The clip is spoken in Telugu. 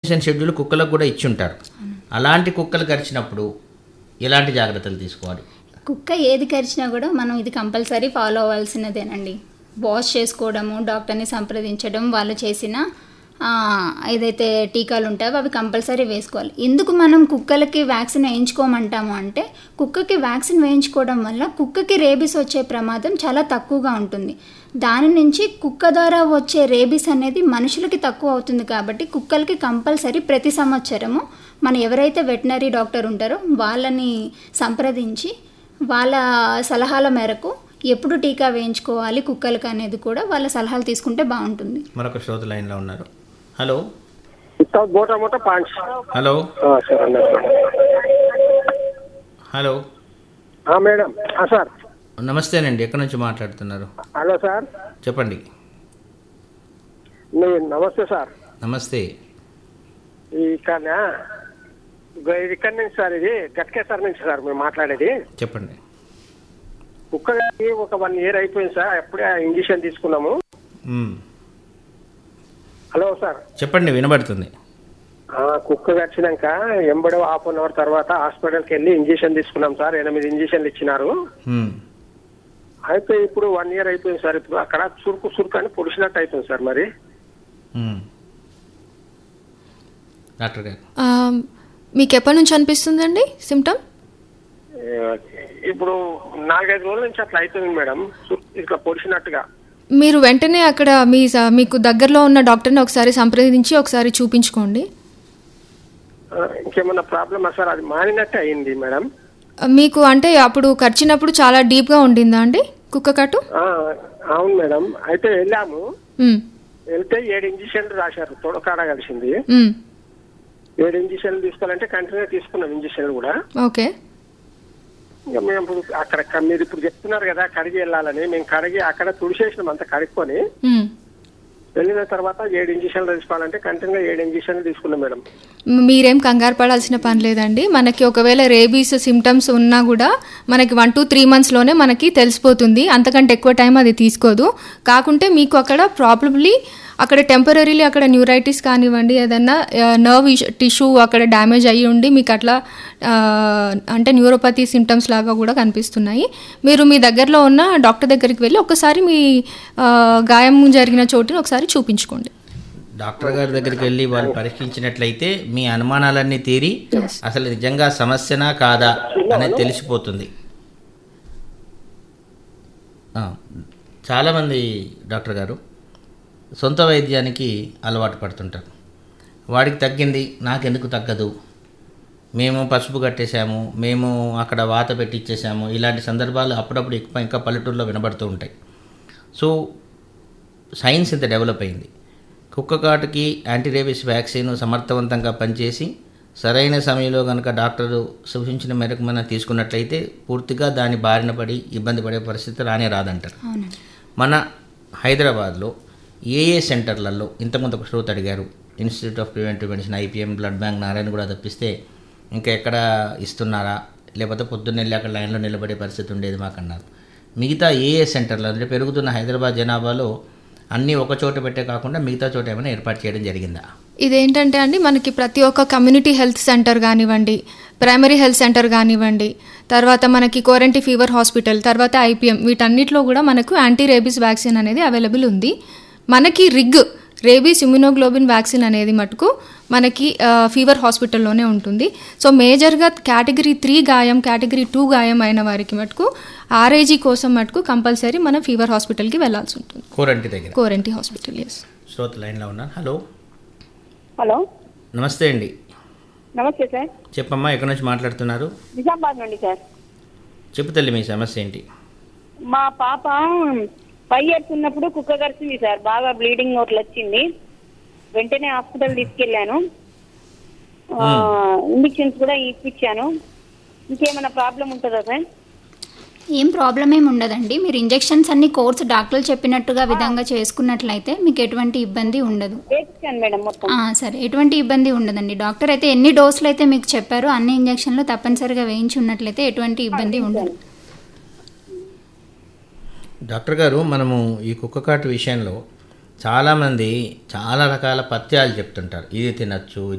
వ్యాక్సినేషన్ షెడ్యూల్ కుక్కలకు కూడా ఇచ్చి ఉంటారు అలాంటి కుక్కలు కరిచినప్పుడు ఎలాంటి జాగ్రత్తలు తీసుకోవాలి కుక్క ఏది కరిచినా కూడా మనం ఇది కంపల్సరీ ఫాలో అవ్వాల్సినదేనండి వాష్ చేసుకోవడము డాక్టర్ని సంప్రదించడం వాళ్ళు చేసిన ఆ, ఏదైతే టీకాలు ఉంటాయో అవి కంపల్సరీ వేసుకోవాలి ఎందుకు మనం కుక్కలకి వ్యాక్సిన్ వేయించుకోమంటాము అంటే కుక్కకి వ్యాక్సిన్ వేయించుకోవడం వల్ల కుక్కకి రేబీస్ వచ్చే ప్రమాదం చాలా తక్కువగా ఉంటుంది దాని నుంచి కుక్క ద్వారా వచ్చే రేబీస్ అనేది మనుషులకి తక్కువ అవుతుంది కాబట్టి కుక్కలకి కంపల్సరీ ప్రతి సంవత్సరము మన ఎవరైతే వెటనరీ డాక్టర్ ఉంటారో వాళ్ళని సంప్రదించి వాళ్ళ సలహాల మేరకు ఎప్పుడు టీకా వేయించుకోవాలి కుక్కలకి అనేది కూడా వాళ్ళ సలహాలు తీసుకుంటే బాగుంటుంది మరొక శ్రోత లైన్లో ఉన్నారు హలో వితౌట్ మోటా మోటా పాంచ్ హలో సార్ అన్నారు హలో ఆ, మేడం ఆ, సార్ నమస్తేనండి ఎక్కడి నుంచి మాట్లాడుతున్నారు హలో సార్ చెప్పండి మీ నమస్తే సార్ నమస్తే ఈ ఇక్కడ ఇది ఇక్కడ నుంచి సార్ ఇది గట్కేసర్ నుంచి సార్ మేము మాట్లాడేది చెప్పండి కుక్కకి ఒక వన్ ఇయర్ అయిపోయింది సార్ అప్పుడే ఇంజక్షన్ తీసుకున్నాము మ్మ్. హలో సార్ చెప్పండి వినబడుతుంది ఆ, కుక్క వచ్చినాక ఎంబడో హాఫ్ అన్ అవర్ తర్వాత హాస్పిటల్కి వెళ్ళి ఇంజక్షన్ తీసుకున్నాం సార్ ఎనిమిది ఇంజక్షన్లు ఇచ్చినారు మ్మ్. అయితే ఇప్పుడు వన్ ఇయర్ అయిపోయింది సార్ ఇప్పుడు అక్కడ చురుకు చురుకు అని పొడిచినట్టు అయిపోయింది సార్ మరి మ్మ్. డాక్టర్ గారు ఆ, మీకు ఎప్పటి నుంచి అనిపిస్తుందండి సిమ్టమ్ ఏ, ఇప్పుడు నాలుగైదు రోజుల నుంచి అట్లా అయిపోయింది మేడం చురుకు ఇట్లా పొడిచినట్టుగా మీరు వెంటనే అక్కడ మీ స- మీకు దగ్గరలో ఉన్న డాక్టర్ని ఒకసారి సంప్రదించి ఒకసారి చూపించుకోండి ఆ, ఇంకేమన్నా ప్రాబ్లమా సార్ అది మానినట్టే అయింది మేడం ఆ, మీకు అంటే అప్పుడు ఖర్చినప్పుడు చాలా డీప్గా ఉండిందా అండి కుక్క కట్టు ఆ, అవును మేడం అయితే వెళ్ళాము మ్, వెళ్తే ఏడు ఇంజక్షన్లు రాశారు తొడకాడ కలిసింది మ్, ఏడు ఇంజక్షన్లు తీసుకోవాలంటే కంటిన్యూ తీసుకున్నాం ఇంజక్షన్లు కూడా ఓకే ఇంకా మేము ఇప్పుడు అక్కడ మీరు ఇప్పుడు చెప్తున్నారు కదా కడిగి వెళ్ళాలని మేము కడిగి అక్కడ తుడిచేసినాం అంత కడుక్కొని మ్. వెళ్ళిన తర్వాత ఏడు ఇంజక్షన్లు తీసుకోవాలంటే కంటిన్యూ ఏడు ఇంజక్షన్లు తీసుకున్నాం మేడం మీరేం కంగారు పడాల్సిన పని లేదండి మనకి ఒకవేళ రేబీస్ సిమ్టమ్స్ ఉన్నా కూడా మనకి వన్ టు త్రీ మంత్స్లోనే మనకి తెలిసిపోతుంది అంతకంటే ఎక్కువ టైం అది తీసుకోదు కాకుంటే మీకు అక్కడ ప్రాబ్లమ్లీ అక్కడ టెంపరీలీ అక్కడ న్యూరైటిస్ కానివ్వండి ఏదన్నా నర్వ్ టిష్యూ అక్కడ డ్యామేజ్ అయ్యి ఉండి మీకు అట్లా ఆ, అంటే న్యూరోపతి సిమ్టమ్స్ లాగా కూడా కనిపిస్తున్నాయి మీరు మీ దగ్గరలో ఉన్న డాక్టర్ దగ్గరికి వెళ్ళి ఒకసారి మీ ఆ, గాయం జరిగిన చోటుని ఒకసారి చూపించుకోండి డాక్టర్ గారి దగ్గరికి వెళ్ళి వాళ్ళు పరీక్షించినట్లయితే మీ అనుమానాలన్నీ తీరి అసలు నిజంగా సమస్యనా కాదా అనేది తెలిసిపోతుంది ఆ, చాలామంది డాక్టర్ గారు సొంత వైద్యానికి అలవాటు పడుతుంటారు వాడికి తగ్గింది నాకెందుకు తగ్గదు మేము పసుపు కట్టేశాము మేము అక్కడ వాత పెట్టిచ్చేసాము ఇలాంటి సందర్భాలు అప్పుడప్పుడు ఎక్కువ ఇంకా పల్లెటూరులో వినబడుతూ ఉంటాయి సో సైన్స్ ఇంత డెవలప్ అయింది కుక్క కాటుకి యాంటీ రేబిస్ వ్యాక్సిన్ సమర్థవంతంగా పనిచేసి సరైన సమయంలో కనుక డాక్టరు సూచించిన మేరకు మనం తీసుకున్నట్లయితే పూర్తిగా దాని బారిన పడి ఇబ్బంది పడే పరిస్థితి రానే రాదంటారు అవునండి మన హైదరాబాద్లో ఏ ఏ సెంటర్లలో ఇంతకుముందు ఒక శ్రోత అడిగారు institute of preventive medicine IPM blood bank Narayana కూడా తప్పిస్తే ఇంకా ఎక్కడ ఇస్తున్నారా లేకపోతే పొద్దున్న వెళ్ళి అక్కడ లైన్లో నిలబడే పరిస్థితి ఉండేది మాకన్నారు మిగతా ఏ ఏ సెంటర్లో అంటే పెరుగుతున్న హైదరాబాద్ జనాభాలో అన్నీ ఒక చోట పెట్టే కాకుండా మిగతా చోట ఏమైనా ఏర్పాటు చేయడం జరిగిందా ఇదేంటంటే అండి మనకి ప్రతి ఒక్క కమ్యూనిటీ హెల్త్ సెంటర్ కానివ్వండి ప్రైమరీ హెల్త్ సెంటర్ కానివ్వండి తర్వాత మనకి కోరంటీ ఫీవర్ హాస్పిటల్ తర్వాత ఐపీఎం వీటన్నిటిలో కూడా మనకు యాంటీ రేబీస్ వ్యాక్సిన్ అనేది అవైలబుల్ ఉంది మనకి రిగ్ రేబీస్ ఇమ్యునోగ్లోబిన్ వ్యాక్సిన్ అనేది మటుకు మనకి ఆ, ఫీవర్ హాస్పిటల్లోనే ఉంటుంది సో మేజర్గా కేటగిరీ త్రీ గాయం కేటగిరీ టూ గాయం అయిన వారికి మటుకు ఆర్ఐజీ కోసం మటుకు కంపల్సరీ మనం ఫీవర్ హాస్పిటల్కి వెళ్ళాల్సి ఉంటుంది కోరంటి దగ్గర కోరంటీ హాస్పిటల్ ఎస్ శ్రోత లైన్లో ఉన్నారు హలో హలో నమస్తే అండి నమస్తే సార్ చెప్పమ్మా ఎక్కడి నుంచి మాట్లాడుతున్నారు నిజామాబాద్ నుండి సార్ చెప్పు తల్లి మీ సమస్య ఏంటి మా పాప ఫైవ్ ఇయర్స్ ఉన్నప్పుడు కుక్క కరిచింది సార్ బాగా బ్లీడింగ్ నోట్లు వచ్చింది వెంటనే హాస్పిటల్ తీసుకెళ్ళాను ఇంజక్షన్స్ కూడా ఇప్పించాను ఇంకేమైనా ప్రాబ్లం ఉంటుందా సార్ ఏం ప్రాబ్లం ఏమి ఉండదండి మీరు ఇంజెక్షన్స్ అన్ని కోర్స్ డాక్టర్లు చెప్పినట్టుగా విధంగా చేసుకున్నట్లయితే మీకు ఎటువంటి ఇబ్బంది ఉండదు వేపించాను మేడం మొత్తం ఆ, సరే ఎటువంటి ఇబ్బంది ఉండదండి డాక్టర్ అయితే ఎన్ని డోసులు అయితే మీకు చెప్పారో అన్ని ఇంజెక్షన్లు తప్పనిసరిగా వేయించి ఉన్నట్లయితే ఎటువంటి ఇబ్బంది ఉండదు డాక్టర్ గారు మనము ఈ కుక్క కాటు విషయంలో చాలామంది చాలా రకాల పథ్యాలు చెప్తుంటారు ఇది తినచ్చు ఇది